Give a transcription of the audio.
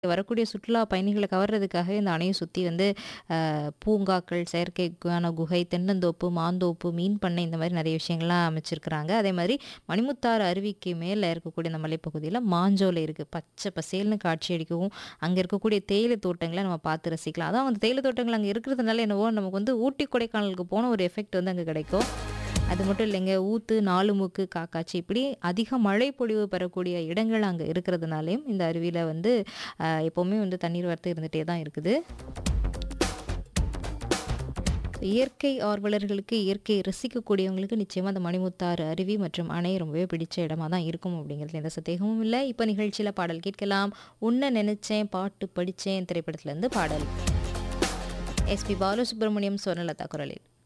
வரக்கூடிய சுற்றுலா பயணிகள கவர்றதுக்காகவே இந்த அணைய சுத்தி வந்து அ பூங்காக்கள், செயற்கைக்கான குகை, தென்னந்தோப்பு, மாந்தோப்பு, மீன் பண்ணை இந்த மாரி நெறைய விஷயங்கள்லாம் அமைச்சிருக்கிறாங்க. அதே மாரி மணிமுத்தாறு அருவிக்கு மேல இருக்கக்கூடிய அந்த மலைப்பகுதியில மாஞ்சோலை இருக்கு. பச்சை பசேல்னு காட்சியளிக்கவும், அங்க இருக்கக்கூடிய தேயிலை தோட்டங்கள நம்ம பார்த்து ரசிக்கலாம். அதான் அந்த தேயிலை தோட்டங்கள் அங்க இருக்கிறதுனால என்னவோ நமக்கு வந்து ஊட்டி, கொடைக்கானலுக்கு போன ஒரு எஃபெக்ட் வந்து அங்க கிடைக்கும். அது மட்டும் இல்லைங்க. ஊத்து, நாலுமுக்கு, காக்காட்சி இப்படி அதிக மழை பொழிவு பெறக்கூடிய இடங்கள் அங்க இருக்கிறதுனாலயும், இந்த அருவியில வந்து அ எப்பவுமே வந்து தண்ணீர் வரத்து இருந்துட்டே தான் இருக்குது. இயற்கை ஆர்வலர்களுக்கு, இயற்கையை ரசிக்கக்கூடியவங்களுக்கு நிச்சயமா அந்த மணிமுத்தாறு அருவி மற்றும் அணை ரொம்பவே பிடிச்ச இடமா தான் இருக்கும் அப்படிங்கிறதுல எந்த சந்தேகமும் இல்ல. இப்ப நிகழ்ச்சியில பாடல் கேட்கலாம். "உன்ன நெனச்சேன் பாட்டு படிச்சேன்" திரைப்படத்திலருந்து பாடல். எஸ்பி பாலசுப்ரமணியம், சுவர்ணலதா குரலில்.